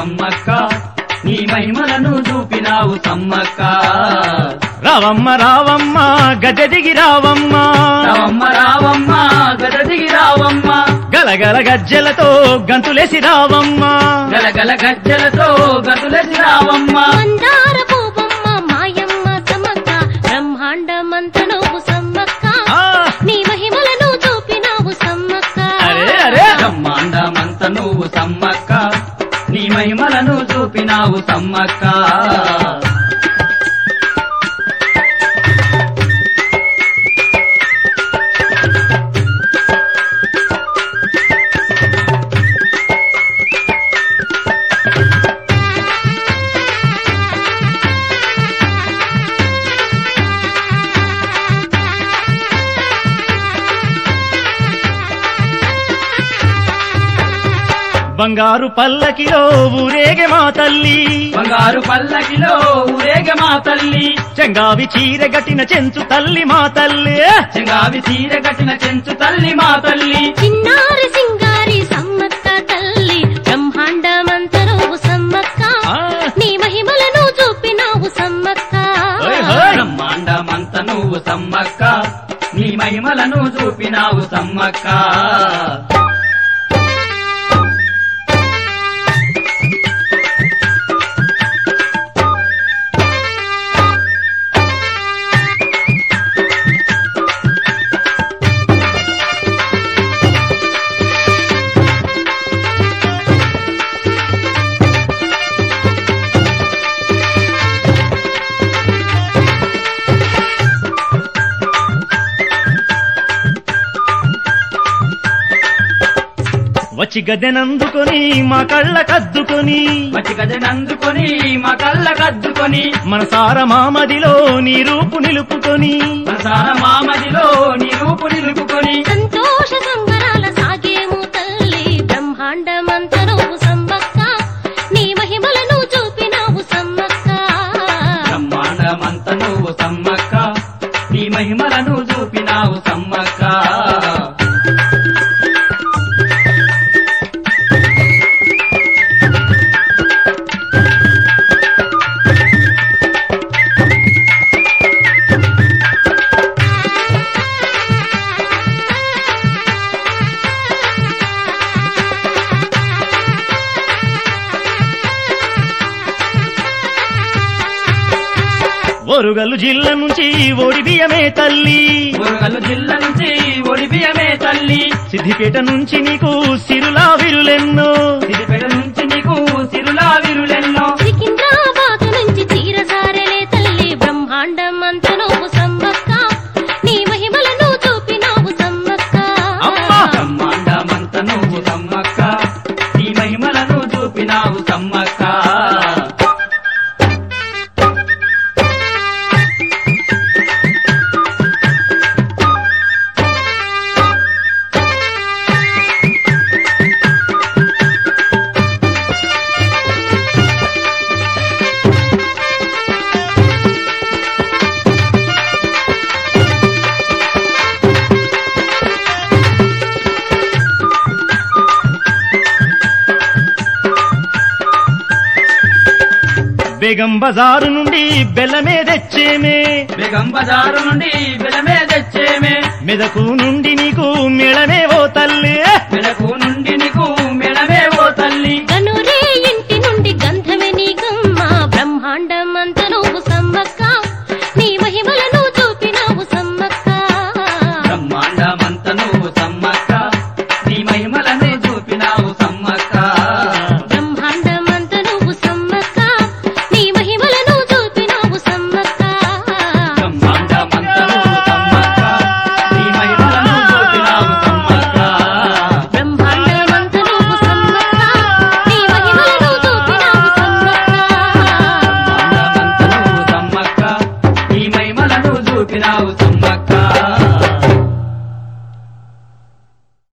సమ్మక్క నీ మహిమలను చూపినావు సమ్మక్క రావమ్మ రావమ్మ గజ దిగి రావమ్మ రావమ్మ రావమ్మ గద దిగి రావమ్మ గలగల గజ్జలతో గంతులేసి రావమ్మ గలగల గజ్జలతో గతులసి రావమ్మ మందార పూబమ్మ మాయమ్మ సమ్మక్క బ్రహ్మాండమంత నువ్వు సమ్మక్క ఆ, నీ మహిమలను చూపినావు సమ్మక్క అరే అరే బ్రహ్మాండమంత నువ్వు సమ్మక్క నీ మహిమలను చూపినావు సమ్మక్క బంగారు పల్లకిలో ఊరేగే మా తల్లి బంగారు పల్లకిలో ఊరేగ మా తల్లి చెంగావి చీర గట్టిన చెంచు తల్లి మా తల్లి చెంగావి తీర కట్టిన చెంచు తల్లి మా తల్లి చిన్నారి సింగారి సమ్మక్క తల్లి బ్రహ్మాండమంత నువ్వు సమ్మక్క ఆ, నీ మహిమలను చూపినావు సమ్మక్క ఓయ్ హోయ్. బ్రహ్మాండమంత నువ్వు సమ్మక్క నీ మహిమలను చూపినావు సమ్మక్క వచ్చి గద్దెనందుకొని మా కళ్ళ కద్దుకొని మట్టి గజనందుకొని మా కళ్ళ కద్దుకొని మనసార మామదిలో నీ రూపు నిలుపుకొని ప్రసార మామదిలో నీ రూపు నిలుపుకొని సంతోష సంబరాల సాగేము తల్లి బ్రహ్మాండమంత నువ్వు సమ్మక్క నీ మహిమలను చూపినావు సమ్మక్క బ్రహ్మాండమంత నువ్వు సమ్మక్క నీ మహిమలను చూపినావు సమ్మక్క ఒరుగల్లు జిల్లా నుంచి ఓడి బియ్యమే తల్లి మురుగలు జిల్ల నుంచి ఒడిబియమే తల్లి సిద్దిపేట నుంచి నీకు సిరులా విరులెన్నో సిరిపేట నుంచి నీకు సిరులా విరులెన్నో సికింద్రాబాద్ నుంచి చీరసారెలే తల్లి బ్రహ్మాండమంత నువ్వు సమ్మక్క నీ మహిమలను చూపినావు సమ్మక్క అమ్మా! బ్రహ్మాండమంత నువ్వు సమ్మక్క నీ మహిమలను చూపినావు సమ్మక్క బేగం బజారు నుండి బెల్లమే తెచ్చేమే బేగం బజారు నుండి బిలమే తెచ్చేమే మెదకు నుండి నీకు మెళమే ఓ తల్లి మెలకు నుండి నీకు మెడమే ఓ తల్లి గనురే ఇంటి నుండి గంధమే నీ గమ్మ బ్రహ్మాండమంత నువ్వు సమ్మక్క నీ మహిమలను చూపినావు సమ్మక్క బ్రహ్మాండమంత నువ్వు సమ్మక్క నీ మహిమలను చూపినావు సమ్మక్క బ్రహ్మాండమంత నువ్వు సమ్మక్క నీ మహిమలను చూపినావు సమ్మక్క బ్రహ్మాండమంత నువ్వు సమ్మక్క నీ మహిమలను చూపినావు సమ్మక్క బ్రహ్మాండమంత నువ్వు సమ్మక్క నీ మహిమలను చూపినావు సమ్మక్క బ్రహ్మాండమంత నువ్వు సమ్మక్క నీ మహిమలను చూపినావు